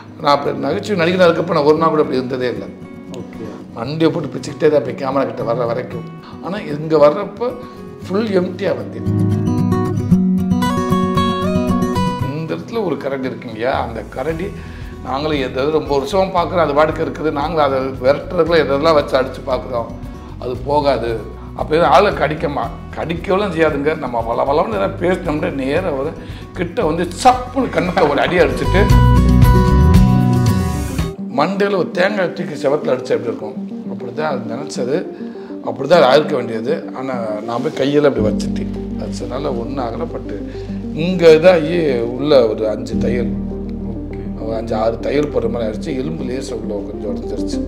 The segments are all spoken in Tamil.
நான் அப்படி நகைச்சுவை நடிகனாக இருக்கப்போ நான் ஒரு நாள் கூட அப்படி இருந்ததே இல்லை ஓகே மண்டியை போட்டு பிச்சுக்கிட்டே தான் இப்போ கேமரா கிட்ட வர்ற வரைக்கும் ஆனால் இங்கே வர்றப்போ ஃபுல் எம்டியாக வந்தேன் இந்த இடத்துல ஒரு கரண்டி இருக்கு இல்லையா அந்த கரண்டி நாங்களும் எதாவது ரொம்ப வருஷம் பார்க்குறோம் அது பாட்டுக்கு இருக்குது நாங்களும் அதை விரட்டுறதுல எதெல்லாம் வச்சு அடித்து பார்க்குறோம் அது போகாது அப்போ எதுவும் ஆளை கடிக்கமா கடிக்கவும் செய்யாதுங்க நம்ம வள வளம்னு ஏதாவது பேசினோம்னா நேராக வர கிட்ட வந்து சப்புன்னு கண்ணுக்கு ஒரு அடி அடிச்சுட்டு மண்டையில் ஒரு தேங்காய் தூக்கி செவத்தில் அடிச்சா எப்படி இருக்கும் அப்படி தான் அது நினச்சது அப்படி தான் அது ஆயிருக்க வேண்டியது ஆனால் நான் போய் கையில் அப்படி வச்சுட்டேன் வச்சதுனால ஒன்றும் ஆகலை பட்டு இங்கே இதாகி உள்ள ஒரு அஞ்சு தையல் ஒரு அஞ்சு ஆறு தையல் போடுற மாதிரி ஆயிடுச்சு எலும்பு லேசாக உள்ள கொஞ்சம் உடஞ்சிருச்சு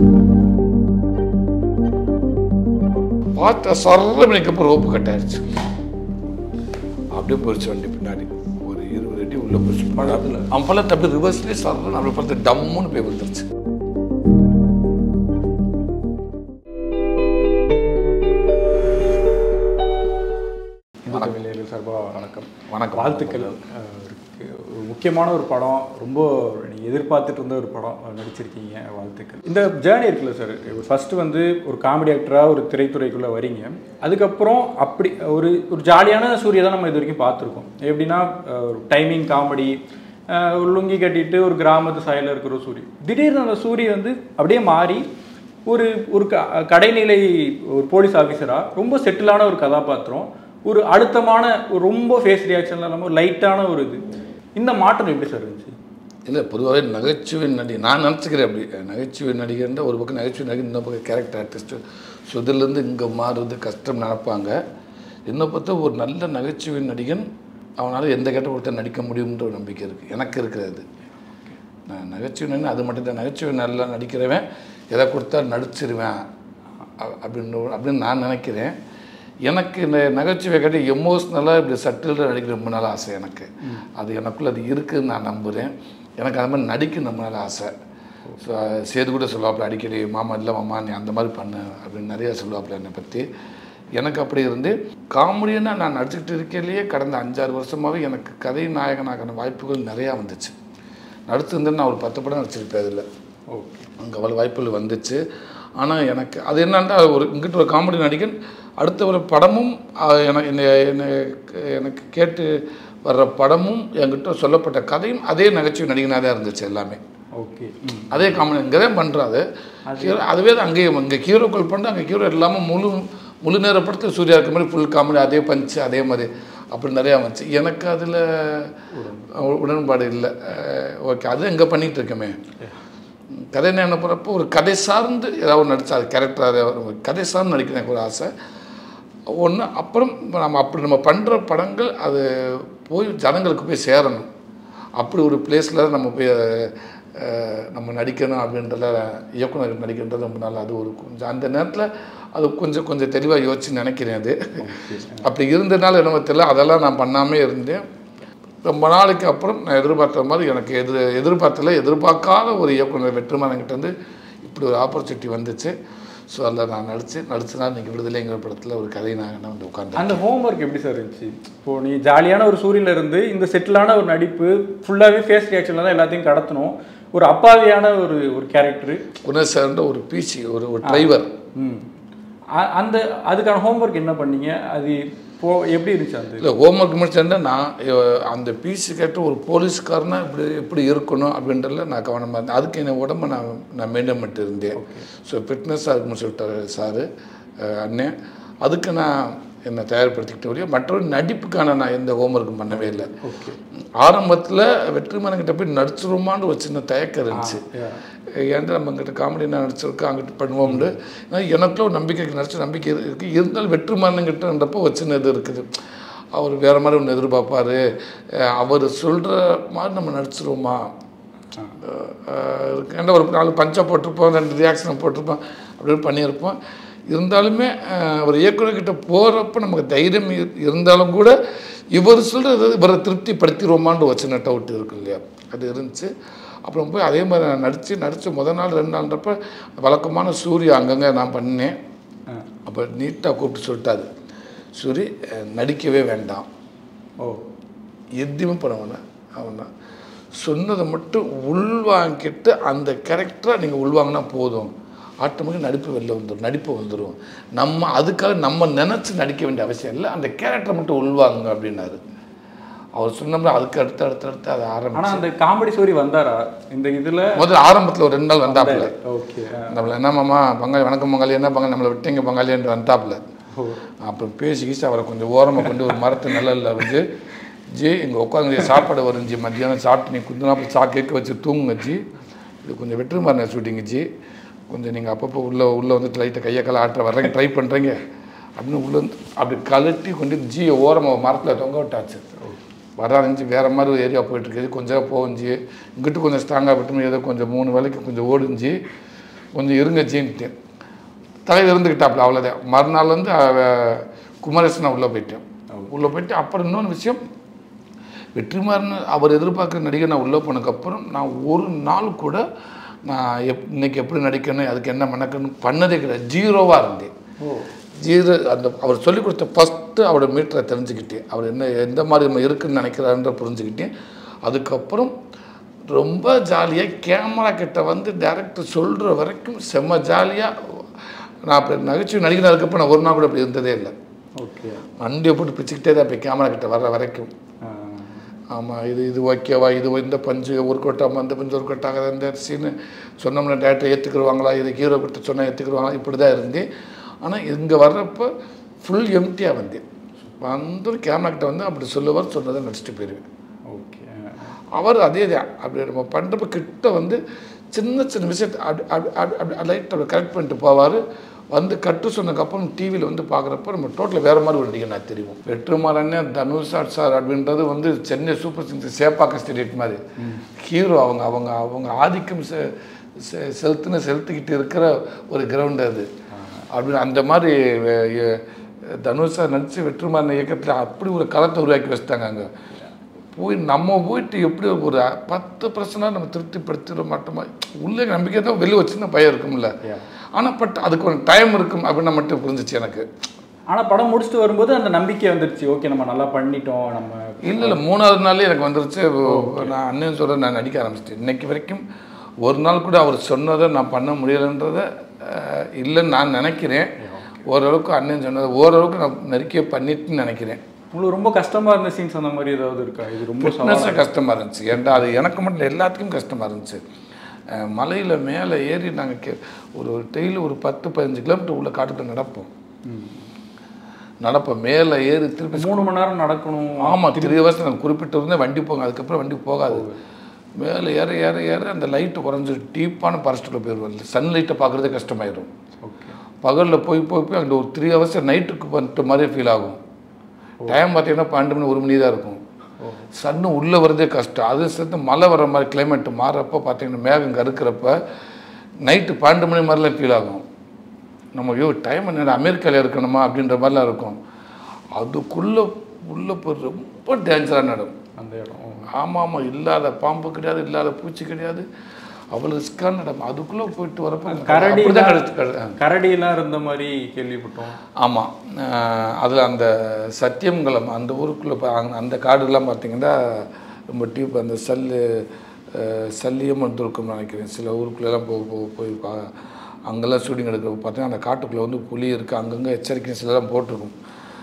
பார்த்தா சொல்ற மணிக்கு அப்புறம் ரோப்பு கட் ஆயிடுச்சு அப்படியே போயிடுச்சு வண்டி பின்னாடி ஒரு இருபது அடி உள்ள போயிடுச்சு பழத்தில் அவன் பழத்தை அப்படியே ரிவர்ஸ்லேயே சொல்கிறேன் அப்படி பார்த்து டம்முன்னு போய் விழுந்துருச்சு இந்து தமிழர்கள் சார்பாக வணக்கம் வணக்கம். வாழ்த்துக்கள் அஹ், இருக்கு. ஒரு முக்கியமான ஒரு படம் ரொம்ப நீங்க எதிர்பார்த்துட்டு இருந்த ஒரு படம் அஹ், நடிச்சிருக்கீங்க வாழ்த்துக்கள் இந்த ஜேர்னி இருக்குல்ல சார் ஃபர்ஸ்ட் வந்து ஒரு காமெடி ஆக்டராக ஒரு திரைத்துறைக்குள்ளே வரீங்க அதுக்கப்புறம் அப்படி ஒரு ஒரு ஜாலியான சூரிய தான் நம்ம இது வரைக்கும் பார்த்துருக்கோம் எப்படின்னா அஹ், ஒரு டைமிங் காமெடி ஒரு லுங்கி கட்டிட்டு ஒரு கிராமத்து சாயலில் இருக்கிற ஒரு சூரி திடீர்னு அந்த சூரிய வந்து அப்படியே மாறி ஒரு ஒரு க கடைநிலை ஒரு போலீஸ் ஆஃபீஸராக ரொம்ப செட்டிலான ஒரு கதாபாத்திரம் ஒரு அழுத்தமான ஒரு ரொம்ப ஃபேஸ் ரியாக்ஷன்லாம் இல்லாமல் ஒரு லைட்டான ஒரு இது இந்த மாற்றம் எப்படி சார் இருந்துச்சு இல்லை பொதுவாகவே நகைச்சுவை நடி நான் நினச்சிக்கிறேன் அப்படி நகைச்சுவை நடிகர்ன்ற ஒரு பக்கம் நகைச்சுவை நடிகர் இன்னொரு பக்கம் கேரக்டர் ஆர்டிஸ்ட்டு ஸோ இதுலேருந்து இங்கே மாறுறது கஷ்டம் நினைப்பாங்க என்னை பார்த்தா ஒரு நல்ல நகைச்சுவை நடிகன் அவனால் எந்த கெட்ட ஒருத்தர் நடிக்க முடியுன்ற ஒரு நம்பிக்கை இருக்குது எனக்கு இருக்கிறது நான் நகைச்சுவை நடிகன் அது மட்டும் தான் நகைச்சுவை நல்லா நடிக்கிறவன் எதை கொடுத்தா நடிச்சிருவேன் அ- அப்படின்னு அப்படின்னு நான் நினைக்கிறேன் எனக்கு இந்த நகைச்சுவை கட்டி எமோஷ்னலாக இப்படி சட்டில் நடிக்க ரொம்ப நாள் ஆசை எனக்கு அது எனக்குள்ள அது இருக்குதுன்னு நான் நம்புகிறேன் எனக்கு அது மாதிரி நடிக்க ரொம்ப நாள் ஆசை ஸோ சேது கூட சொல்லுவாப்புல அடிக்கடி மாமா இல்லை மாமா நீ அந்த மாதிரி பண்ணு அப்படின்னு நிறையா சொல்லுவாப்புல என்னை பற்றி எனக்கு அப்படி இருந்து காமெடியனா நான் நடிச்சுக்கிட்டு இருக்கையிலேயே கடந்த அஞ்சாறு வருஷமாகவே எனக்கு கதை நாயகனாகான வாய்ப்புகள் நிறையா வந்துச்சு நடிச்சிருந்தேன் நான் ஒரு பத்து படம் நடிச்சிருப்பேன் அதில் ஓகே அங்கே அவ்வளோ வாய்ப்புகள் வந்துச்சு ஆனால் எனக்கு அது என்னன்னா ஒரு இங்கிட்ட ஒரு காமெடி நடிகன் அடுத்த ஒரு படமும் ஆஹ், எனக்கு என்னை- எனக்கு எனக்கு கேட்டு வர்ற படமும் என்கிட்ட சொல்லப்பட்ட கதையும் அதே நகைச்சுவை நடிகனாக தான் இருந்துச்சு எல்லாமே ஓகே ம் அதே காமெடி இங்கே தான் பண்ணுறாரு ஹீரோ அதுவே தான் அங்கேயும் இங்கே ஹீரோக்கள் பண்ண அங்கே ஹீரோ இல்லாமல் முழு முழு நேர படத்தில் சூர்யா இருக்க மாதிரி ஃபுல் காமெடி அதே பஞ்சு அதே மாதிரி அப்படி நிறையா வந்துச்சு எனக்கு அதில் உடன்பாடு இல்லை ஓகே அது இங்கே பண்ணிகிட்டு இருக்கமே கதை என்ன போகிறப்போ ஒரு கதை சார்ந்து ஏதாவது நடிச்சா அது கேரக்டராக கதை சார்ந்து நடிக்க எனக்கு ஒரு ஆசை ஒன்று அப்புறம் இப்ப நம்ம அப்படி நம்ம பண்ணுற படங்கள் அது போய் ஜனங்களுக்கு போய் சேரணும் அப்படி ஒரு பிளேஸில் நம்ம போய் அஹ், நம்ம நடிக்கணும் அப்படின்றத இயக்குனர் நடிக்கின்றது ரொம்ப நாள் அது ஒரு கொஞ்சம் அந்த நேரத்தில் அது கொஞ்சம் கொஞ்சம் தெளிவாக யோசிச்சு நினைக்கிறேன் அது அப்படி இருந்தனால என்னமோ தெரியல அதெல்லாம் நான் பண்ணாமே இருந்தேன் ரொம்ப நாளைக்கு அப்புறம் நான் எதிர்பார்த்த மாதிரி எனக்கு எதிர் எதிர்பார்த்தல எதிர்பார்க்காத ஒரு இயக்குனர் வெற்றிமாறன்கிட்ட இருந்து இப்படி ஒரு ஆப்பர்ச்சுனிட்டி வந்துச்சு ஸோ அதில் நான் நடித்து நடிச்சனா நீங்கள் விடுதலைங்கிற படத்தில் ஒரு கதை நான் வந்து உட்காந்து அந்த ஹோம்ஒர்க் எப்படி சார் இருந்துச்சு இப்போ நீ ஜாலியான ஒரு சூரியன்ல இருந்து இந்த செட்டிலான ஒரு நடிப்பு ஃபுல்லாகவே ஃபேஸ் ரியாக்ஷனில் தான் எல்லாத்தையும் கடத்தணும் ஒரு அப்பாவியான ஒரு ஒரு கேரக்டரு குணசேகர்ன்ற ஒரு பிசி ஒரு ஒரு டிரைவர் ம் அ- அந்த அதுக்கான ஹோம்ஒர்க் என்ன பண்ணீங்க அது போ எப்படி இருந்துச்சு அந்த இல்லை ஹோம்ஒர்க் முடிச்சேன்னா நான் அஹ், அந்த பிசி கேட்ட ஒரு போலீஸ்காரனா இப்படி எப்படி இருக்கணும் அப்படின்றதுல நான் கவனமாக இருந்தேன் அதுக்கு என் உடம்ப நான் நான் மெயின்டைன் பண்ணிட்டு இருந்தேன் ஸோ ஃபிட்னஸாக இருக்குன்னு சொல்லிட்டாரு சாரு அஹ், அண்ணன் அதுக்கு நான் என்னை தயார்படுத்திக்கிட்ட வரையும் மற்றொரு நடிப்புக்கான நான் எந்த ஹோம்ஒர்க்கும் பண்ணவே இல்லை ஓகே ஆரம்பத்தில் வெற்றிமாறன்கிட்ட போய் நடிச்சிருமான்னு ஒரு சின்ன தயக்கம் இருந்துச்சு yeah. ஏன்டா நம்ம இங்கிட்ட காமெடி நான் நடிச்சிருக்கோம் அங்கிட்டு பண்ணுவோம்னு ஏன்னா எனக்குள்ள ஒரு நம்பிக்கைக்கு நடிச்ச நம்பிக்கை இரு- இருக்கு இருந்தாலும் வெற்றிமாறன்கிட்டன்றப்போ ஒரு சின்ன இது இருக்குது அவர் வேறு மாதிரி ஒன்று எதிர்பார்ப்பாரு அஹ் அவர் சொல்கிற மாதிரி நம்ம நடிச்சிருவோமா அஹ் ஏன்டா ஒரு நாலு பஞ்சை போட்டிருப்போம் ரெண்டு ரியாக்ஷனை போட்டிருப்போம் அப்படின்னு பண்ணியிருப்போம் இருந்தாலுமே அஹ், ஒரு இயக்குனர்கிட்ட போகிறப்ப நமக்கு தைரியம் இரு- இருந்தாலும் கூட இவர் சொல்கிறது இவரை திருப்திப்படுத்திடுவோமான்னு ஒரு சின்ன டவுட் இருக்கு இல்லையா அது இருந்துச்சு அப்புறம் போய் அதே மாதிரி நான் நடித்து நடித்த முத நாள் ரெண்டு நாள்ன்றப்ப வழக்கமான சூரிய அங்கங்கே நான் பண்ணேன் ஆ. அப்போ நீட்டாக கூப்பிட்டு சொல்லிட்டாரு சூரி அஹ், நடிக்கவே வேண்டாம் ஓ எதுவுமே பண்ண வேணாம் அவனா சொன்னதை மட்டும் உள்வாங்கிட்டு அந்த கேரக்டராக நீங்கள் உள்வாங்கினா போதும் ஆட்டோமேட்டிக் நடிப்பு வெளில வந்துடும் நடிப்பு வந்துடும் நம்ம அதுக்காக நம்ம நினச்சி நடிக்க வேண்டிய அவசியம் இல்லை அந்த கேரக்டரை மட்டும் உள்வாங்க அப்படின்னாரு அவர் சொன்னோம்னா அதுக்கு அடுத்து அடுத்து அடுத்து அதை ஆரம்பிச்சு ஆனா அந்த காமெடி ஸ்டோரி வந்தாரா இந்த இதுல முதல்ல ஆரம்பத்தில் ஒரு ரெண்டு நாள் வந்தாப்புல ஓகே நம்மள என்ன மாமா பங்காளி வணக்கம் பங்காளி என்ன பங்காளி நம்மளை விட்டீங்க பங்காளின்ட்டு வந்தாப்புல அப்புறம் பேசி கீசி அவரை கொஞ்சம் ஓரமாக கொண்டு ஒரு மரத்து நிழல்ல வந்து ஜி இங்கே உட்காந்து சாப்பாடு வரும் ஜி மத்தியானம் சாப்பிட்டு நீ குந்தினாப்புல சா கேட்க வச்சு தூங்குங்க ஜி இது கொஞ்சம் வெற்றிமாறன ஷூட்டிங் ஜி கொஞ்சம் நீங்கள் அப்பப்போ உள்ளே உள்ளே வந்து லைட்டை கையை கால ஆட்டுற வர்றீங்க ட்ரை பண்ணுறீங்க அப்படின்னு உள்ள வந்து அப்படி கழட்டி கொண்டு ஜியை ஓரமாக மரத்தில் தொங்க விட்டாச்சு வராதுஞ்சி வேறு மாதிரி ஒரு ஏரியா போயிட்டுருக்குது கொஞ்சம் போகுஞ்சி இங்கிட்டு கொஞ்சம் ஸ்ட்ராங்காக விட்டு ஏதோ கொஞ்சம் மூணு வேலைக்கு கொஞ்சம் ஓடுஞ்சி கொஞ்சம் இருங்க ஜின்ட்டு தலையில் இருந்துக்கிட்டாப்புல அவ்வளோதான் மறுநாள் வந்து அவ குமரேசனை உள்ளே போயிட்டேன் உள்ளே போயிட்டு அப்புறம் இன்னொன்று விஷயம் வெற்றிமாறன் அவர் எதிர்பார்க்குற நடிகர் நான் உள்ளே போனதுக்கப்புறம் நான் ஒரு நாள் கூட நான் எப் இன்னைக்கு எப்படி நடிக்கணும் அதுக்கு என்ன மெனக்கணும் பண்ணதே கிடையாது ஜீரோவாக இருந்தேன் ஜீரோ அந்த அவர் சொல்லிக் கொடுத்த ஃபஸ்ட்டு அவரோட மீட்டரை தெரிஞ்சுக்கிட்டேன் அவர் என்ன எந்த மாதிரி நம்ம இருக்குன்னு நினைக்கிறாருன்ற புரிஞ்சுக்கிட்டேன் அதுக்கப்புறம் ரொம்ப ஜாலியாக கேமரா கிட்ட வந்து டேரக்டர் சொல்கிற வரைக்கும் செம்ம ஜாலியாக நான் அப்படி நகைச்சுவை நடிகனாக இருக்கப்போ நான் ஒரு நாள் கூட அப்படி இருந்ததே இல்லை ஓகே வண்டியை போட்டு பிச்சுக்கிட்டே தான் இப்போ கேமரா கிட்ட வர்ற வரைக்கும் ஆமாம் இது இது ஓகேவா இது இந்த பஞ்சு ஒர்க் அவுட் ஆகாமல் இந்த பஞ்சு ஒர்க் அவுட் ஆகாத இந்த சீனு சொன்னோம்னா டேரக்டர் ஏற்றுக்குருவாங்களா இது ஹீரோ கிட்ட சொன்னால் ஏற்றுக்குருவாங்களா இப்படி தான் இருந்தேன் ஆனால் இங்கே வர்றப்போ ஃபுல் எம்டியாக வந்தேன் வந்து கேமரா கிட்ட வந்து அப்படி சொல்லுவார் சொன்னதை நடிச்சுட்டு போயிடுவேன் ஓகே அவர் அதே தான் அப்படி நம்ம பண்ணுறப்ப கிட்ட வந்து சின்ன சின்ன விஷயத்தை அப்படி அப்படி அப்படி அப்படி லைட் அப்படி கரெக்ட் பண்ணிட்டு போவார் வந்து கட்டு சொன்னதுக்கப்புறம் டிவியில் வந்து பார்க்குறப்ப நம்ம டோட்டலாக வேறு மாதிரி ஒரு நடிகர் நான் தெரியும் வெற்றுமாறனே தனுஷ் சார் சார் அப்படின்றது வந்து சென்னை சூப்பர் கிங்ஸ் சேப்பாக்க ஸ்டேட் மாதிரி ஹீரோ அவங்க அவங்க அவங்க ஆதிக்கம் செ செ- செலுத்துன்னு செலுத்திக்கிட்டு இருக்கிற ஒரு கிரவுண்ட் அது அப்படின்னு அந்த மாதிரி வே- எ- தனுஷ் சார் நடித்து வெற்றுமாறன் இயக்கத்தில் அப்படி ஒரு களத்தை உருவாக்கி வச்சுட்டாங்க அங்கே போய் நம்ம போயிட்டு எப்படி ஒரு பத்து பர்சன்டாக நம்ம திருப்திப்படுத்திட மாட்டோமா உள்ளே நம்பிக்கை தான் வெளியே வச்சுன்னா பயம் இருக்கும்ல ஆனால் பட் அதுக்கு ஒரு டைம் இருக்கும் அப்படின்னு மட்டும் புரிஞ்சிச்சு எனக்கு ஆனா படம் முடிச்சுட்டு வரும்போது அந்த நம்பிக்கை வந்துருச்சு ஓகே நம்ம நல்லா பண்ணிட்டோம் நம்ம இல்லை இல்லை மூணாவது நாளே எனக்கு வந்துருச்சு நான் அண்ணன் சொல்கிற நான் நடிக்க ஆரம்பிச்சிட்டேன் இன்னைக்கு வரைக்கும் ஒரு நாள் கூட அவர் சொன்னதை நான் பண்ண முடியலைன்றதை அஹ், இல்லைன்னு நான் நினைக்கிறேன் ஓரளவுக்கு அண்ணன் சொன்னதை ஓரளவுக்கு நான் நெருக்கிய பண்ணிட்டுன்னு நினைக்கிறேன் உங்களுக்கு ரொம்ப கஷ்டமா இருந்த சீன்ஸ் அந்த மாதிரி ஏதாவது இருக்கா இது ரொம்ப சவாலா- ஃபிட்னஸாக கஷ்டமாக இருந்துச்சு ஏன்டா அது எனக்கு மட்டும் இல்லை, எல்லாத்துக்கும் கஷ்டமாக இருந்துச்சு மலையில் மேலே ஏறி நாங்கள் கே ஒரு டெய்லி ஒரு பத்து பதினஞ்சு கிலோமீட்டர் உள்ள காட்டுக்குள்ள நடப்போம் நடப்போம் மேலே ஏறி திருப்பி மூணு மணி நேரம் நடக்கணும் ஆமாம் த்ரீ ஹவர்ஸ் நாங்கள் குறிப்பிட்டு இருந்தேன் வண்டி போங்க அதுக்கப்புறம் வண்டி போகாது மேலே ஏற ஏற ஏற அந்த லைட்டு குறைஞ்சி டீப்பான ஃபாரஸ்ட்டுக்குள்ளே போயிடுவோம் சன் லைட்டை பார்க்குறதே கஷ்டமாயிடும் ஓகே பகலில் போய் போய் போய் அங்கே ஒரு த்ரீ ஹவர்ஸ் நைட்டுக்கு வந்துட்ட மாதிரியே ஃபீல் ஆகும் டைம் பார்த்தீங்கன்னா பன்னெண்டு மணி ஒரு மணி தான் இருக்கும் சன்னு உள்ளே வரதே கஷ்டம் அது சேர்த்து மழை வர மாதிரி கிளைமேட் மாறப்போ பார்த்தீங்கன்னா மேகம் கருக்கிறப்ப நைட்டு பன்னெண்டு மணி மாதிரிலாம் ஃபீல் ஆகும் நம்ம ஐயோ டைம் என்ன அமெரிக்காவில் இருக்கணுமா அப்படின்ற மாதிரிலாம் இருக்கும் அதுக்குள்ளே உள்ளே போய் ரொம்ப டேஞ்சரான இடம் அந்த இடம் ஆமாம் ஆமாம் இல்லாத பாம்பு கிடையாது இல்லாத பூச்சி கிடையாது அவ்வளோ ரிஸ்க்கான இடம் அதுக்குள்ளே போயிட்டு வரப்போ கரடி அப்படிதான் கிடைச்சு கிடை- கரடியெல்லாம் இருந்த மாதிரி கேள்விப்பட்டோம் ஆமாம் அதில் அந்த சத்தியமங்கலம் அந்த ஊருக்குள்ளே பா- அங்க- அந்த காடுலாம் பார்த்தீங்கன்னா ரொம்ப டீப் அந்த சல்லு அஹ், சல்லியம் இருக்கும்னு நினைக்கிறேன் சில ஊருக்குள்ளெல்லாம் போ போ போய் பா அங்கெல்லாம் ஷூட்டிங் எடுக்க பார்த்தீங்கன்னா அந்த காட்டுக்குள்ளே வந்து புலி இருக்குது அங்கங்கே எச்சரிக்கை சிலலாம் போட்டிருக்கும்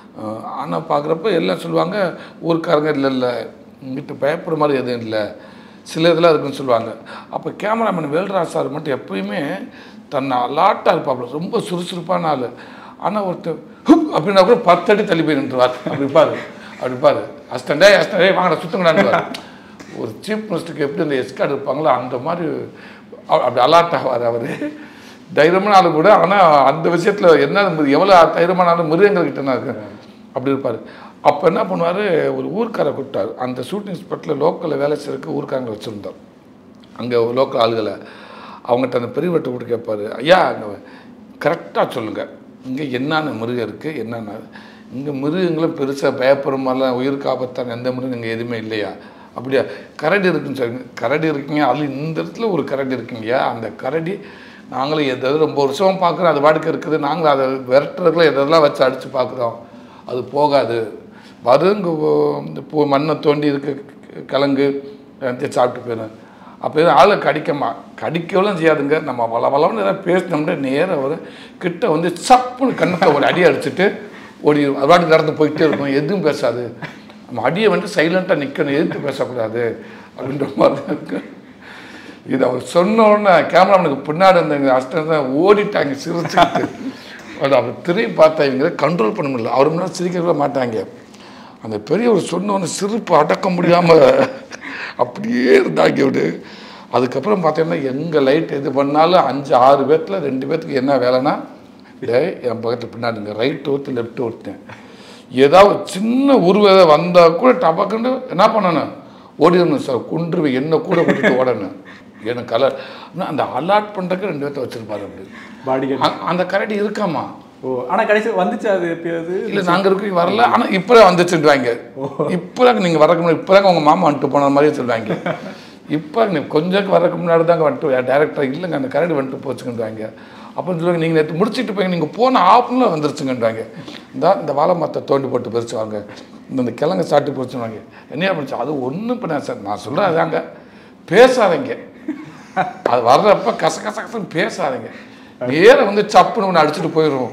ஆனால் பார்க்குறப்ப எல்லாம் சொல்லுவாங்க ஊருக்காரங்க இல்லை இல்லை இங்கிட்ட பயப்படுற மாதிரி எதுவும் இல்லை சில இதெல்லாம் இருக்குன்னு சொல்லுவாங்க அப்போ கேமராமேன் வேல்ராஜ் சார் மட்டும் எப்பயுமே தன்னை அலாட்டாக இருப்பாப்புல ரொம்ப சுறுசுறுப்பான ஆள் ஆனால் ஒருத்தர் ஹுப் அப்படின்னா கூட பத்து அடி தள்ளி போய் நின்றுவார் அப்படி பாரு அப்படி பாரு அஸ்டண்டே அஸ்டண்டே வாங்கடா சுத்தங்கடான்னு ஒரு சீஃப் மினிஸ்டருக்கு எப்படி அந்த எஸ்கார்டு இருப்பாங்களோ அந்த மாதிரி அவ- அப்படி அலாட் ஆவார் அவர் தைரியமான ஆளு கூட ஆனால் அந்த விஷயத்தில் என்ன எவ்வளோ தைரியமான ஆளு மிருகங்கள்கிட்ட நான் இருக்கேன் அப்படி இருப்பார் அப்போ என்ன பண்ணுவார் ஒரு ஊர்க்காரை கூப்பிட்டார் அந்த ஷூட்டிங் ஸ்பாட்டில் லோக்கலில் வேலை செய்யறதுக்கு ஊர்க்காரங்களை வச்சுருந்தார் அங்கே லோக்கல் ஆளுகளை அவங்ககிட்ட அந்த பெரியவர்கிட்ட கூட கேட்பாரு ஐயா அங்கே கரெக்டாக சொல்லுங்கள் இங்கே என்னென்ன மிருகம் இருக்குது என்னென்ன இங்கே மிருகங்களும் பெருசாக பயப்படுற மாதிரிலாம் உயிருக்கு ஆபத்தான எந்த மிருகம் இங்கே எதுவுமே இல்லையா அப்படியா கரடி இருக்குன்னு சொல்லுங்க கரடி இருக்குங்க அதில் இந்த இடத்துல ஒரு கரடி இருக்குங்கய்யா அந்த கரடி நாங்களும் எதாவது ரொம்ப வருஷமாக பார்க்குறோம் அது வாடுக்க இருக்குது நாங்களும் அதை விரட்டுறதுக்குள்ள எதெல்லாம் வச்சு அடித்து பார்க்குறோம் அது போகாது வருங்க இந்த பூ மண்ணை தோண்டி இருக்க கிழங்கு எல்லாத்தையும் சாப்பிட்டு போயிடும் அப்போ எதுவும் ஆளை கடிக்கமா கடிக்கவும் செய்யாதுங்க நம்ம வள வளம்னு ஏதாவது பேசினோம்னா நேராக வரும் கிட்ட வந்து சப்புன்னு கண்ணத்தை ஒரு அடி அடிச்சுட்டு ஓடி அது பாட்டுக்கு நடந்து போயிட்டே இருக்கும் எதுவும் பேசாது நம்ம அடியை வந்து சைலண்ட்டாக நிற்கணும் எதிர்த்து பேசக்கூடாது அப்படின்ற மாதிரி தான் இருக்கு இது அவர் சொன்ன உடனே கேமராமனுக்கு பின்னாடி இருந்த அஸ்டன் தான் ஓடிட்டாங்க சிரிச்சுக்கிட்டு அது அவர் திரை பார்த்தா இவங்க கண்ட்ரோல் பண்ண முடியல அவர் முன்னாடி சிரிக்கவே மாட்டாங்க அந்த பெரியவர் சொன்ன உடனே சிரிப்பு அடக்க முடியாமல் அப்படியே இருந்தாங்க இவரு அதுக்கப்புறம் பார்த்தீங்கன்னா எங்கள் லைட் எது பண்ணாலும் அஞ்சு ஆறு பேர்த்தில் ரெண்டு பேர்த்துக்கு என்ன வேலைன்னா டேய் என் பக்கத்து பின்னாடிங்க ரைட் ஒருத்தர் லெஃப்ட் ஒருத்தன் ஏதாவது சின்ன உருவதை வந்தால் கூட டபக்குன்னு என்ன பண்ணணும் ஓடிடணும் சார் குன்று என்ன கூட விட்டுட்டு ஓடணும் எனக்கு கலர் ஆனால் அந்த அலாட் பண்ணுறதுக்கு ரெண்டு பேர்த்த வச்சுருப்பாரு அப்படி பாடி அ- அந்த கரடி இருக்காமா ஓ ஆனால் கடைசியில் வந்துச்சு அது எப்பயாவது இல்லை நாங்கள் இருக்கீங்க வரல ஆனால் இப்போ வந்துச்சுன்றாங்க இப்போ நீங்கள் வரக்கு முன்னாடி இப்போ தாங்க உங்கள் மாமா வந்துட்டு போன மாதிரியே சொல்லுவாங்க இப்போ நீ கொஞ்சம் வரக்கு முன்னாடி தாங்க வந்துட்டு டேரக்டர் இல்லைங்க அந்த கரடி வந்துட்டு போச்சுங்கன்றாங்க அப்படின்னு சொல்லுவாங்க நீங்கள் நேற்று முடிச்சிட்டு போய் நீங்கள் போன ஆஃப்னில் வந்துருச்சுங்கன்றாங்க இந்த இந்த வாழை மரத்தை தோண்டி போட்டு பறிச்சுவாங்க இந்த இந்த கிழங்க சாட்டி பறிச்சுவாங்க என்னையா படிச்சு அது ஒன்றும் பண்ண சார் நான் சொல்கிறேன் அதாங்க பேசாதீங்க அது வர்றப்ப கச கச கசன்னு பேசாதீங்க நேரா வந்து சப்புன்னு ஒன்று அடிச்சுட்டு போயிடும்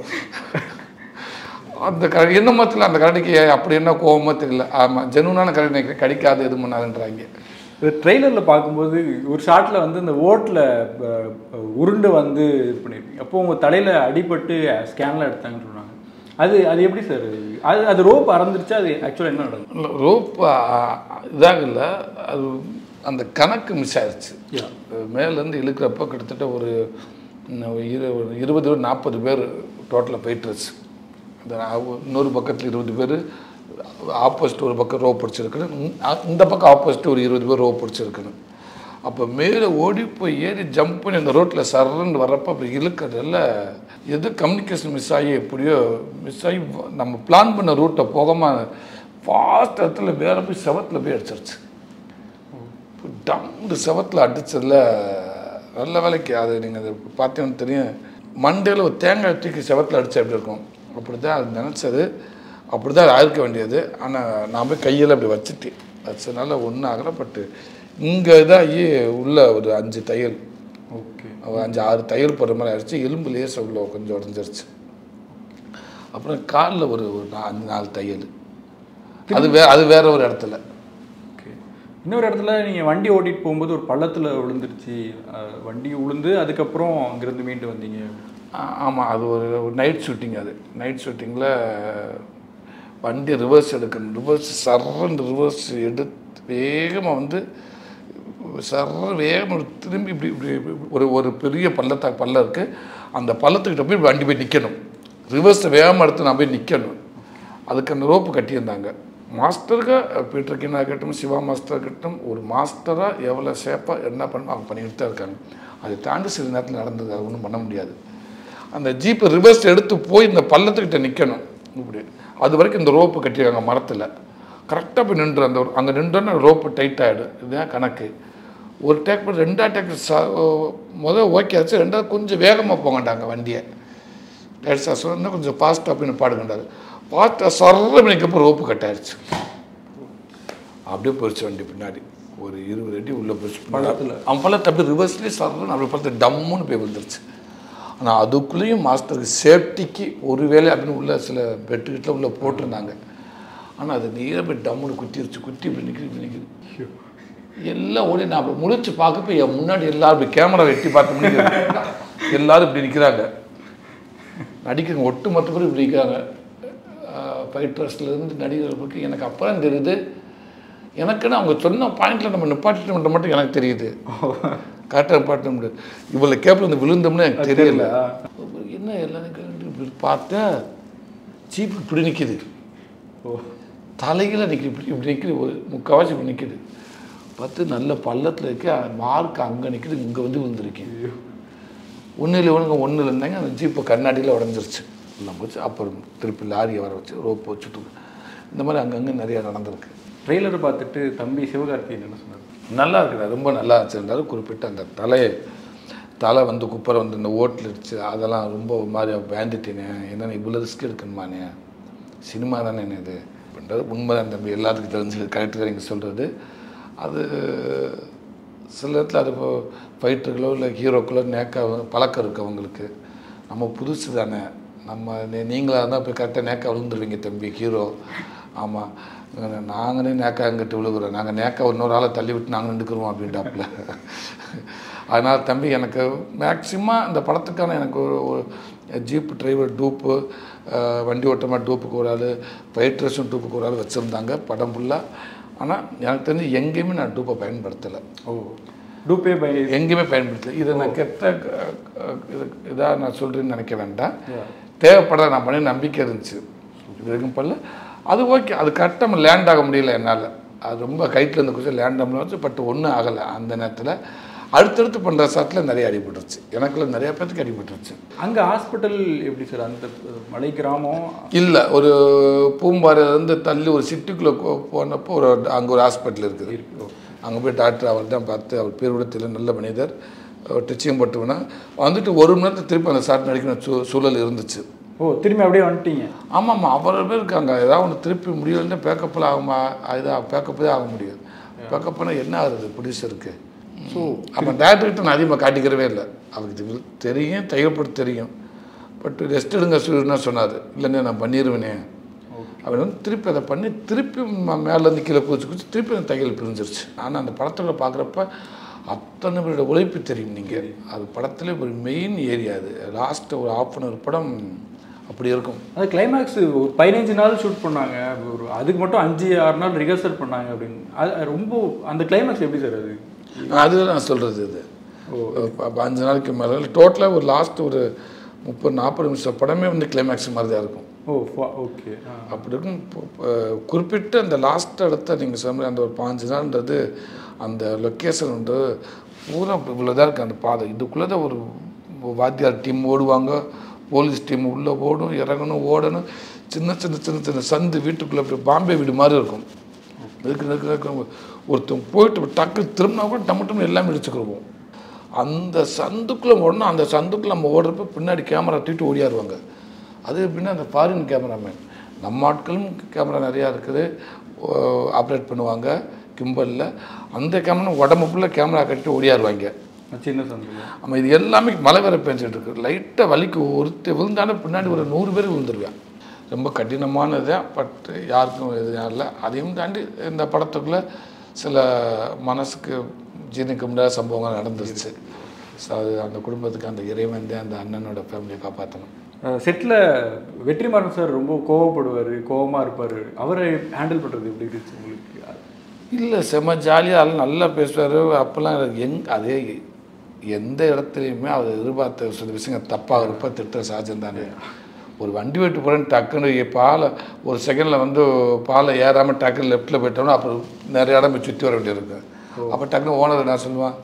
அந்த க என்ன மத்தில் அந்த கரடிக்கு அப்படி என்ன கோவமோ தெரியல ஆமாம் ஜெனுனான கரடி நினைக்கிறேன் கடிக்காது எது பண்ணாதுன்றாங்க இது ட்ரெய்லரில் பார்க்கும்போது ஒரு ஷாட்டில் வந்து இந்த ஓட்டில் உருண்டு வந்து இது பண்ணியிருக்கீங்க அப்போ உங்கள் தலையில் அடிபட்டு ஸ்கேன்லாம் எடுத்தாங்கன்னு சொன்னாங்க அது அது எப்படி சார் அது அது ரோப் அறந்துருச்சா அது ஆக்சுவலாக என்ன நடந்தது ரோப் இதாக இல்லை அது அந்த கணக்கு மிஸ் ஆயிடுச்சு மேலேருந்து இழுக்கிறப்ப கிட்டத்தட்ட ஒரு இன்னும் இரு ஒரு இருபது நாற்பது பேர் டோட்டலாக போயிட்டுருச்சு அந்த ஆ- இன்னொரு பக்கத்தில் இருபது பேர் ஆப்போசிட் ஒரு பக்கம் ரோப் பிடிச்சிருக்கணும் இந்த- இந்த பக்கம் ஆப்போசிட் ஒரு இருபது பேர் ரோப் பிடிச்சிருக்கணும் அப்போ மேலே ஓடி போய் ஏறி ஜம்ப் பண்ணி அந்த ரோட்டில் சரன்னு வர்றப்ப அப்படி இழுக்கிறதுல எது கம்யூனிகேஷன் மிஸ் ஆகி எப்படியோ மிஸ் ஆகி நம்ம பிளான் பண்ண ரூட்டை போகாமல் ஃபாஸ்ட் இடத்துல வேற போய் செவத்தில் போய் அடிச்சிருச்சு டம்டு செவத்தில் அடிச்சதுல நல்ல வேலைக்கு அது நீங்கள் அதை பார்த்தீங்கன்னு தெரியும் மண்டையில் ஒரு தேங்காய் தூக்கி செவத்தில் அடிச்சா எப்படி இருக்கும் அப்படி தான் அது நினச்சது அப்படி தான் அது ஆயிருக்க வேண்டியது ஆனால் நான் போய் கையில் அப்படி வச்சுட்டேன் வச்சதுனால ஒன்றும் ஆகலை பட்டு இங்கே இதாகி உள்ள ஒரு அஞ்சு தையல் ஓகே ஒரு அஞ்சு ஆறு தையல் போடுற மாதிரி ஆயிடுச்சு எலும்பு லேசாக உள்ள கொஞ்சம் உடஞ்சிருச்சு அப்புறம் காலில் ஒரு ஒரு நா- அஞ்சு நாலு தையல் அது வே அது வேற ஒரு இடத்துல ஓகே இன்னொரு இடத்துல நீங்கள் வண்டி ஓட்டிட்டு போகும்போது ஒரு பள்ளத்தில் விழுந்துருச்சு அஹ், வண்டி விழுந்து அதுக்கப்புறம் அங்கேருந்து மீண்டு வந்தீங்க ஆமாம் அது ஒரு ஒரு நைட் ஷூட்டிங் அது நைட் ஷூட்டிங்கில் வண்டி ரிவர்ஸ் எடுக்கணும் ரிவர்ஸ் சர்றன்னு ரிவர்ஸ் எடுத்து வேகமாக வந்து சர்ற வேகமாக திரும்பி இப்படி இப்படி இப்படி ஒரு ஒரு பெரிய பள்ளத்தா பள்ளம் இருக்குது அந்த பள்ளத்துக்கிட்ட போய் வண்டி போய் நிற்கணும் ரிவர்ஸை வேகமாக எடுத்து நான் போய் நிற்கணும் அதுக்கு அந்த ரோப்பு கட்டியிருந்தாங்க மாஸ்டருக்கு பீட்டர் கின்னா இருக்கட்டும் சிவா மாஸ்டர் இருக்கட்டும் ஒரு மாஸ்டராக எவ்வளோ சேஃபாக என்ன பண்ணணும் அவங்க பண்ணிக்கிட்டு தான் இருக்காங்க அதை தாண்டி சில நேரத்தில் நடந்தது அது ஒன்றும் பண்ண முடியாது அந்த ஜீப்பை ரிவர்ஸ் எடுத்து போய் இந்த பள்ளத்துக்கிட்ட நிற்கணும் இப்படி அது வரைக்கும் இந்த ரோப்பு கட்டியிருக்காங்க மரத்தில் கரெக்டாக போய் நின்று அந்த அங்கே நின்றோன்னா ரோப்பு டைட் ஆகிடும் இதுதான் கணக்கு ஒரு டேக் பண்ணி ரெண்டா டேக் ச முதல் ஓகே ஆச்சு ரெண்டாவது கொஞ்சம் வேகமாக போங்கண்டாங்க வண்டியை ரைட் சார் சொன்னால் கொஞ்சம் ஃபாஸ்ட்டாக போய் பாடுகண்டாரு ஃபாஸ்ட்டாக சர்ற மணிக்கப்போ ரோப்பு கட் ஆயிடுச்சு அப்படியே போயிடுச்சு வண்டி பின்னாடி ஒரு இருபது அடி உள்ளே போயிடுச்சு பள்ளத்துல? அவன் பள்ளத்தை அப்படியே ரிவர்ஸ்லேயே சர்றன்னு அப்படியே பார்த்து டம்முன்னு போய் வந்துருச்சு ஆனால் அதுக்குள்ளேயும் மாஸ்டருக்கு சேஃப்டிக்கு ஒரு வேலை அப்படின்னு உள்ள சில பெட்டுக்கிட்ட உள்ள போட்டிருந்தாங்க ஆனால் அது நேராக போய் டம்முன்னு குத்திருச்சு குத்தி இப்படி நிற்கிது இப்படி நிற்கிது எல்லாம் ஓடி நான் அப்படி முழிச்சு பார்க்கப்ப என் முன்னாடி எல்லாரும் இப்படி கேமரா வெட்டி பார்த்த முடியுது எல்லாரும் இப்படி நிற்கிறாங்க நடிக்கிறவங்க ஒட்டு மொத்த பேர் இப்படி நிற்கிறாங்க ஃபைட்டர்ஸ்லேருந்து நடிகர்களுக்கு எனக்கு அப்புறம் தெரியுது எனக்குன்னு அவங்க சொன்ன பாயிண்டில் நம்ம நிப்பாட்டிட்டு மட்டும் எனக்கு தெரியுது கரெக்டாக நிப்பாட்ட முடியாது இவ்வளோ கேப்பில் வந்து விழுந்தோம்னு எனக்கு தெரியல அப்புறம் என்ன எல்லாரும் கேட்டு இப்படி பார்த்தா ஜீப் இப்படி நிற்கிது ஓ தலையில் நிற்கிது இப்படி இப்படி நிற்கிது ஒரு முக்கால்வாசி இப்படி நிற்கிது பார்த்து நல்ல பள்ளத்தில் இருக்க மார்க் அங்கே நிற்கிது இங்கே வந்து விழுந்திருக்கு ஒன்றும் இல்லை ஒன்றுங்க ஒன்றும் இல்லைன்னாங்க அந்த ஜீப்பை கண்ணாடியில் உடஞ்சிருச்சு எல்லாம் போச்சு அப்புறம் திருப்பி லாரியை வர வச்சு ரோப் வச்சுட்டு இந்த மாதிரி அங்கங்கே நிறையா நடந்திருக்கு ட்ரெய்லரை பார்த்துட்டு தம்பி சிவகார்த்திகேயன் என்ன சொன்னார் நல்லா இருக்குடா ரொம்ப நல்லா வச்சுருந்தாரு குறிப்பிட்ட அந்த தலையை தலை வந்து குப்பரை வந்து இந்த ஓட்டில் இருந்துச்சு அதெல்லாம் ரொம்ப ஒரு மாதிரி வேண்டிட்டேனே என்னென்ன இவ்வளோ ரிஸ்க் எடுக்கணுமானே சினிமா தானே என்ன இது பண்ணுறது உண்மைதான் தம்பி எல்லாத்துக்கும் தெரிஞ்சு கரெக்டு தான் நீங்கள் சொல்கிறது அது சில நேரத்தில் அது இப்போ ஃபைட்டர்களோ இல்லை ஹீரோக்களோ நேக்கா பழக்கம் இருக்குது அவங்களுக்கு நம்ம புதுசு தானே நம்ம நீ- நீங்களா இருந்தால் போய் கரெக்டாக நேக்கா விழுந்துருவீங்க தம்பி ஹீரோ ஆமாம் நாங்களே நேக்கா எங்கிட்ட விழுகுறோம் நாங்கள் நேக்கா இன்னொரு ஆளை தள்ளி விட்டு நாங்கள் நின்றுக்குறோம் அப்படின்ட்டாப்புல அதனால் தம்பி எனக்கு மேக்சிமம் இந்த படத்துக்கான எனக்கு ஒரு ஒரு ஜீப் டிரைவர் டூப்பு அஹ், வண்டி ஓட்டமாக டூப்புக்கு ஒரு ஆள் ஃபைட்ரஸும் டூப்புக்கு ஒரு ஆள் வச்சுருந்தாங்க படம் ஃபுல்லாக ஆனால் எனக்கு தெரிஞ்சு எங்கேயுமே நான் டூப்பை பயன்படுத்தலை ஓ டூப்பே பை எங்கேயுமே பயன்படுத்தலை இதை நான் கெட்ட அஹ், அஹ், இது இதாக நான் சொல்கிறேன்னு நினைக்க வேண்டாம் தேவைப்பட நான் பண்ணி நம்பிக்கை இருந்துச்சு இது வரைக்கும் பண்ணல அது ஓகே அது கரெக்டாக லேண்ட் ஆக முடியல என்னால் அது ரொம்ப கைட்டில் இருந்து குறித்து லேண்ட் ஆக முடியாது பட் ஒன்றும் ஆகலை அந்த நேரத்தில் அடுத்தடுத்து பண்ணுற சாட்டில் நிறைய அடிபட்டுருச்சு எனக்குள்ள நிறைய பேர்த்துக்கு அடிபட்டுருச்சு அங்கே ஹாஸ்பிட்டல் எப்படி சார் அந்த மலை கிராமம் இல்லை ஒரு பூம்பாறையிலேருந்து தள்ளி ஒரு சிட்டிக்குள்ளே போனப்போ ஒரு அங்கே ஒரு ஹாஸ்பிட்டல் இருக்குது அங்கே போய் டாக்டர் அவர் தான் பார்த்து அவர் பேர் கூட தெரியல நல்ல மனிதர் டச்சியம் பட்டுவனா வந்துட்டு ஒரு மணி நேரத்தில் திருப்பி அந்த சாட் நடிக்கிற சூ சூழல் இருந்துச்சு ஓ திரும்பி அப்படியே வந்துட்டீங்க ஆமாம்மா அவ்வளோ பேர் இருக்காங்க ஏதாவது ஒன்று திருப்பி முடியலன்னா பேக்கப்பில் ஆகுமா இதாக பேக்கப் தான் ஆக முடியாது பேக்கப் பண்ணால் என்ன ஆகுது ப்ரொடியூசருக்கு ஸோ அப்போ டேரக்டர்கிட்ட நான் அதிகமாக காட்டிக்கிறவே இல்லை அவருக்கு இது தெரியும் தையல்பட்டு தெரியும் பட் ரெஸ்ட் எடுங்க சூரியனா சொன்னார் இல்லைண்ணே நான் பண்ணிடுவேனே அவர் வந்து திருப்பி அதை பண்ணி திருப்பி ம- மேலேருந்து கீழே குதிச்சு குதிச்சு திருப்பி அந்த தையல் பிரிஞ்சிருச்சு ஆனால் அந்த படத்தில் பார்க்குறப்ப அத்தனை பேரோட உழைப்பு தெரியும் நீங்கள் அது படத்துல ஒரு மெயின் ஏரியா அது லாஸ்ட்டு ஒரு ஆஃப் அன் ஹவர் படம் அப்படி இருக்கும் அது கிளைமேக்ஸ் ஒரு பதினஞ்சு நாள் ஷூட் பண்ணாங்க ஒரு அதுக்கு மட்டும் அஞ்சு ஆறு நாள் ரிஹர்சல் பண்ணாங்க அப்படின்னு அது ரொம்ப அந்த கிளைமேக்ஸ் எப்படி சார் அது அதுதான் நான் சொல்கிறது இது அப்போ அஞ்சு நாளைக்கு மேலே டோட்டலாக ஒரு லாஸ்ட் ஒரு முப்பது நாற்பது நிமிஷம் படமே வந்து கிளைமேக்ஸ் மாதிரி தான் இருக்கும் ஓ ஓகே அப்படி இருக்கும் இப்போ- இப்போ குறிப்பிட்ட அந்த லாஸ்ட் இடத்த நீங்கள் சொன்ன மாதிரி அந்த ஒரு பாஞ்சு நாள்ன்றது அந்த லொக்கேஷன் வந்து பூரா இவ்வளோ தான் இருக்குது அந்த பாதை இதுக்குள்ளே தான் ஒரு வாத்தியார் டீம் ஓடுவாங்க போலீஸ் டீம் உள்ளே ஓடும் இறங்கணும் ஓடணும் சின்ன சின்ன சின்ன சின்ன சந்து வீட்டுக்குள்ளே அப்படி பாம்பே வீடு மாதிரி இருக்கும் இருக்கு இருக்கு இருக்கு ஒருத்தன் போயிட்டு டக்கு திரும்பினா கூட டம்மு டம்மு எல்லாமே இடிச்சுக்கிருவோம் அந்த சந்துக்குள்ளே ஓடணும் அந்த சந்துக்குள்ளே நம்ம ஓடுறப்ப பின்னாடி கேமரா தூக்கிட்டு ஓடியாருவாங்க அது எப்படின்னா அந்த ஃபாரின் கேமராமேன் நம்ம ஆட்களும் கேமரா நிறையா இருக்குது ஆப்ரேட் பண்ணுவாங்க கிம்பலில் அந்த கேமரா உடம்பு ஃபுல்லாக கேமரா கட்டி ஓடியாருவாங்க சின்ன சந்தில் ஆமாம் இது எல்லாமே மழை வேற பெஞ்சிட்டு இருக்கு லைட்டாக வலிக்கு ஒருத்த விழுந்தாலும் பின்னாடி ஒரு நூறு பேர் விழுந்துருவேன் ரொம்ப கடினமானது பட் யாருக்கும் இது இல்லை அதையும் தாண்டி இந்த படத்துக்குள்ளே சில மனசுக்கு ஜீர்ணிக்க முடியாத சம்பவங்கள் நடந்துருச்சு ஸோ அது அந்த குடும்பத்துக்கு அந்த இறைவன் தான் அந்த அண்ணனோட ஃபேமிலியை காப்பாற்றணும் செட்டில் வெற்றிமாறன் சார் ரொம்ப கோவப்படுவார் கோவமாக இருப்பார் அவரை ஹேண்டில் பண்ணுறது எப்படி இருந்துச்சு உங்களுக்கு இல்லை செம்ம ஜாலியாக அதெல்லாம் நல்லா பேசுவார் அப்போல்லாம் எனக்கு எங் அதே எந்த இடத்துலையுமே அவர் எதிர்பார்த்த சில விஷயங்கள் தப்பாகிறப்ப திட்டுற சாஜன் தானே ஒரு வண்டி வெட்டு போகிறேன்னு டக்குன்னு இ- பாலை ஒரு செகண்டில் வந்து பாலை ஏறாமல் டக்குன்னு லெஃப்ட்டில் போயிட்டோம்னா அப்புறம் நிறைய இடம் போய் சுற்றி வர வேண்டியிருக்கு அப்போ டக்குன்னு ஓனர் நான் சொல்லுவான்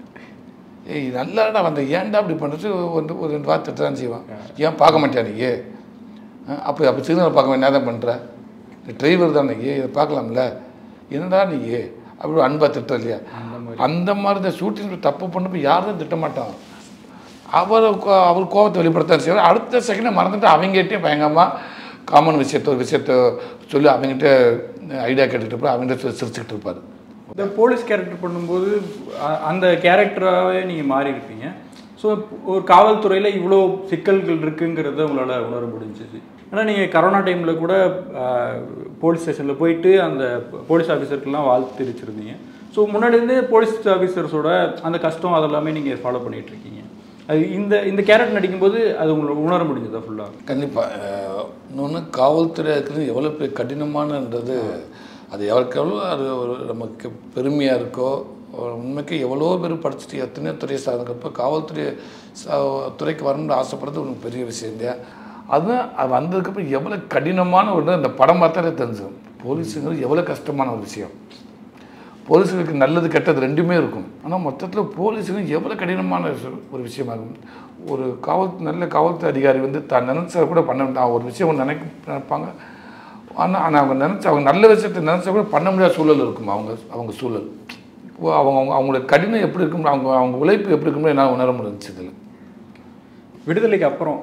ஏய் நல்லாடா வந்த ஏன்டா அப்படி பண்ணுறது வந்து ஒரு ரெண்டு வார்த்தை திட்ட தான் செய்வான் ஏன் பார்க்க மாட்டியா நீ அஹ் அப்போ அப்போ சிக்னல் பார்க்க என்ன தான் பண்ணுற நீ டிரைவர் தானே ஏ இதை பார்க்கலாம்ல என்னடா நீ அப்படி அன்பா திட்டம் இல்லையா அந்த மாதிரி இந்த ஷூட்டிங் தப்பு பண்ணப்போ யாரும் திட்ட மாட்டான் அவர் கோ- அவர் கோபத்தை வெளிப்படுத்த செய்வார் அடுத்த செகண்டை மறந்துட்டு அவங்ககிட்டே பயங்கரமாக காமன் விஷயத்த ஒரு விஷயத்த சொல்லி அவங்ககிட்ட ஐடியா கேட்டுட்டு இருப்பார் அவங்ககிட்ட சொல்லி சிரிச்சுக்கிட்டு இருப்பார் இந்த போலீஸ் கேரக்டர் பண்ணும்போது அ- அந்த கேரக்டராகவே நீங்கள் மாறி இருப்பீங்க ஸோ ஒரு காவல்துறையில் இவ்வளோ சிக்கல்கள் இருக்குங்கிறத உங்களால் உணர முடிஞ்சிச்சு ஆனால் நீங்கள் கரோனா டைமில் கூட போலீஸ் ஸ்டேஷனில் போயிட்டு அந்த போலீஸ் ஆஃபீஸருக்கெல்லாம் வாழ்த்து தெரிவிச்சிருந்தீங்க ஸோ முன்னாடியிருந்தே போலீஸ் ஆஃபீஸர்ஸோட அந்த கஷ்டம் அதெல்லாமே நீங்கள் ஃபாலோ பண்ணிட்டு இருக்கீங்க அது இந்த இந்த கேரக்டர் நடிக்கும்போது அது உங்களுக்கு உணர முடிஞ்சதா ஃபுல்லாக கண்டிப்பாக இன்னொன்று காவல்துறை இருக்கிறது எவ்வளோ பெரிய கடினமானன்றது அது எவருக்கு எவ்வளோ அது ஒரு நமக்கு பெருமையாக இருக்கோ ஒரு உண்மைக்கு எவ்வளோ பேர் படிச்சுட்டு எத்தனையோ துறையை சார்ந்தப்போ காவல்துறை சா- துறைக்கு வரணும்னு ஆசைப்படுறது ஒரு பெரிய விஷயம் இல்லையா அதுதான் அது வந்ததுக்கப்புறம் எவ்வளோ கடினமான ஒரு இந்த படம் பார்த்தாலே தெரிஞ்சிடும் போலீஸுங்கிறது எவ்வளோ கஷ்டமான ஒரு விஷயம் போலீஸுக்கு நல்லது கெட்டது ரெண்டுமே இருக்கும் ஆனால் மொத்தத்தில் போலீஸுக்கு எவ்வளோ கடினமான விஷயம் ஒரு விஷயமா இருக்கும் ஒரு காவல் நல்ல காவல்துறை அதிகாரி வந்து தான் நினச்சா கூட பண்ண முடியும் ஒரு விஷயம் ஒன்று நினைக்க நினைப்பாங்க ஆனால் ஆனால் அவங்க நினச்ச அவங்க நல்ல விஷயத்தை நினச்சா கூட பண்ண முடியாத சூழல் இருக்கும் அவங்க அவங்க சூழல் இப்போ அவங்க அவங்க அவங்களோட கடினம் எப்படி இருக்கும் அவங்க அவங்க உழைப்பு எப்படி இருக்கும்னு என்னால் உணர முடிஞ்சுச்சு இதில் விடுதலைக்கு அப்புறம்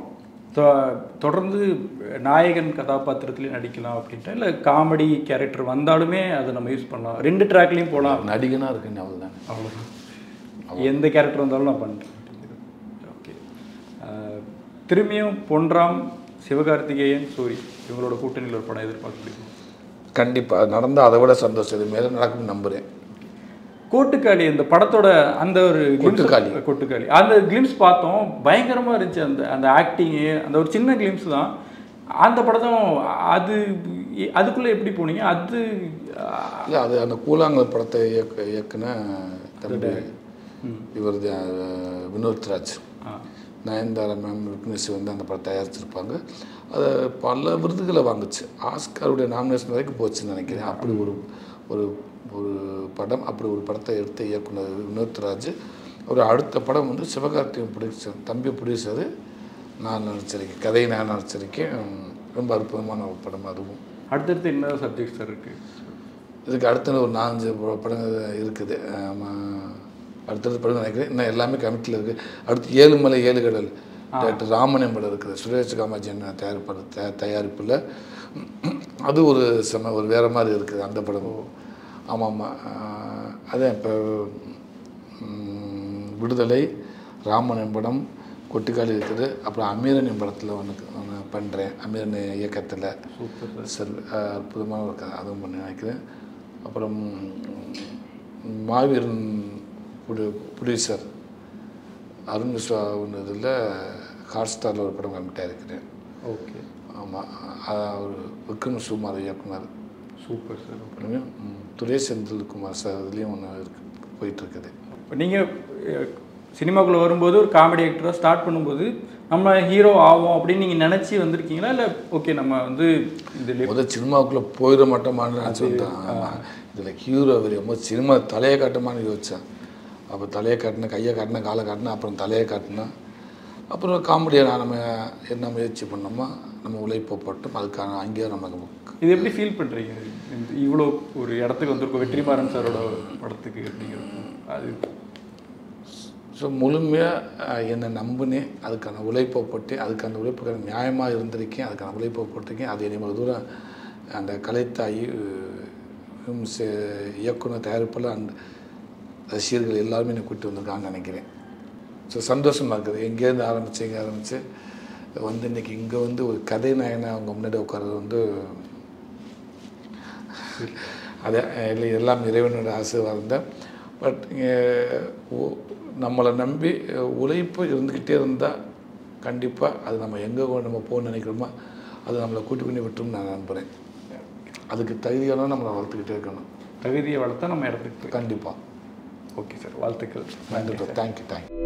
தொ- தொடர்ந்து நாயகன் கதாபாத்திரத்துலேயும் நடிக்கலாம் அப்படின்ட்டு இல்லை காமெடி கேரக்டர் வந்தாலுமே அதை நம்ம யூஸ் பண்ணலாம் ரெண்டு ட்ராக்லேயும் போகலாம் நடிகனாக இருக்குன்னு அவ்வளோதான் அவ்வளோதான் எந்த கேரக்டர் வந்தாலும் நான் பண்ணுறேன் ஓகே திரும்பியும் பொன்ராம் சிவகார்த்திகேயன் சூரி இவங்களோட கூட்டணியில் ஒரு படம் எதிர்பார்க்க முடியும் கண்டிப்பாக நடந்தால் அதை விட சந்தோஷம் இது மேலே நடக்கும்னு நம்புகிறேன் கோட்டுக்காளி அந்த படத்தோட அந்த ஒரு glimpse- கொட்டுக்காளி. கொட்டுக்காளி அந்த கிளிம்ஸ் பார்த்தோம் பயங்கரமா இருந்துச்சு அந்த அந்த ஆக்டிங்கு அந்த ஒரு சின்ன கிளிம்ஸ் தான் அந்த படத்தும் அது அதுக்குள்ள எப்படி போனீங்க அது இல்லை அது அந்த கூழாங்கல் படத்தை இயக்க இயக்குன தம்பி இவர் வினோத் ராஜ் ஆ, நயன்தாரா மேம் விக்னேஷ் வந்து அந்த படம் தயாரிச்சிருப்பாங்க அது பல விருதுகளை வாங்குச்சு ஆஸ்காருடைய நாமினேஷன் வரைக்கும் போச்சுன்னு நினைக்கிறேன் அப்படி ஒரு ஒரு ஒரு படம் அப்படி ஒரு படத்தை எடுத்த இயக்குனர் வினோத் ராஜ் ஒரு அடுத்த படம் வந்து சிவகார்த்திகேயன் ப்ரொடியூசர் தம்பி ப்ரொடியூசரு நான் நடிச்சிருக்கேன் கதையை நான் நடிச்சிருக்கேன் ரொம்ப அற்புதமான ஒரு படம் அதுவும் அடுத்தடுத்து என்ன சப்ஜெக்ட் சார் இருக்கு இதுக்கு அடுத்த ஒரு நாலஞ்சு ப- படங்கள் இருக்குது ஆமாம் அடுத்தடுத்த படம் நினைக்கிறேன் இன்னும் எல்லாமே கமிட்டியில் இருக்குது அடுத்து ஏழுமலை ஏழு கடல் டாக்டர் ராமனியம் படம் இருக்குது சுரேஷ் காமாஜி என்ன தயாரிப்பு தயா தயாரிப்பில் அது ஒரு செம ஒரு வேறு மாதிரி இருக்குது அந்த படம் ஆமாம் ஆமாம் அதான் இப்போ ம், விடுதலை ராமனியம் படம் கொட்டிக்காளி இருக்குது அப்புறம் அமீரனின் படத்தில் ஒன்று ஒன்று பண்ணுறேன் அமீரன் இயக்கத்தில் சூப்பர் செல் அற்புதமான ஒரு கதை அதுவும் பண்ணி நினைக்கிறேன் அப்புறம் ம், மாவீரன் புடி ப்ரொடியூசர் அருண் விஸ்வா ஒன்று இதில் ஹாட் ஸ்டாரில் ஒரு படம் கமிட்டாக இருக்கிறேன் ஓகே ஆமாம் அவர் விக்ரம் சுகுமார் இயக்குனர் சூப்பர் சார் படமே ம், துரை செந்தில்குமார் சார் இதுலேயும் ஒன்று இருக்கு போயிட்டுருக்குது இப்போ நீங்கள் சினிமாக்குள்ளே வரும்போது ஒரு காமெடி ஆக்டராக ஸ்டார்ட் பண்ணும்போது நம்ம ஹீரோ ஆவோம் அப்படின்னு நீங்கள் நினச்சி வந்திருக்கீங்களா இல்லை ஓகே நம்ம வந்து இந்த முதல் சினிமாவுக்குள்ளே போயிட மாட்டோமான்னு நான் சொன்னேன் ஆமாம் இதில் ஹீரோ வரையும் போது சினிமா தலையை காட்டுமான்னு யோசித்தேன் அப்போ தலையை காட்டினேன் கையை காட்டினேன் காலை காட்டினேன் அப்புறம் தலையை காட்டினேன் அப்புறம் காமெடியாக நான் நம்ம என்ன முயற்சி பண்ணோமோ நம்ம உழைப்பை போட்டோம் அதுக்கான அங்கேயே நமக்கு இது எப்படி ஃபீல் பண்ணுறீங்க இந்த இவ்வளோ ஒரு இடத்துக்கு வந்திருக்கோம் வெற்றிமாறன் சாரோட படத்துக்கு அப்படிங்கிறது அது ஸோ முழுமையாக என்னை நம்பினேன் அதுக்கான உழைப்பை போட்டேன் அதுக்கான உழைப்புக்கான நியாயமாக இருந்திருக்கேன் அதுக்கான உழைப்பை போட்டிருக்கேன் அது என்னை இவ்வளவு தூரம் அந்த கலைத்தாய் ஹம், செ- இயக்குனர் தயாரிப்பில் அந்த ரசிகர்கள் எல்லாருமே என்னை கூட்டி வந்திருக்காங்கன்னு நினைக்கிறேன் ஸோ சந்தோஷமாக இருக்குது எங்கேருந்து ஆரம்பிச்சு எங்கே ஆரம்பிச்சு வந்து இன்னைக்கு இங்கே வந்து ஒரு கதை நாயனை அவங்க முன்னாடி உட்கார்றது வந்து அது இல்லை எல்லாம் இறைவனோட ஆசீர்வாதம் தான் பட் நம்மளை நம்பி உழைப்பு இருந்துக்கிட்டே இருந்தால் கண்டிப்பாக அது நம்ம எங்கே நம்ம போகணும்னு நினைக்கிறோமோ அது நம்மளை கூட்டி பண்ணி விட்டுரும் நான் நம்புகிறேன் அதுக்கு தகுதியான நம்மளை வளர்த்துக்கிட்டே இருக்கணும் தகுதியை வளர்த்தா நம்ம இடத்துக்கு போய் கண்டிப்பாக ஓகே சார் வாழ்த்துக்கள் நன்றி தேங்க்யூ தேங்க்யூ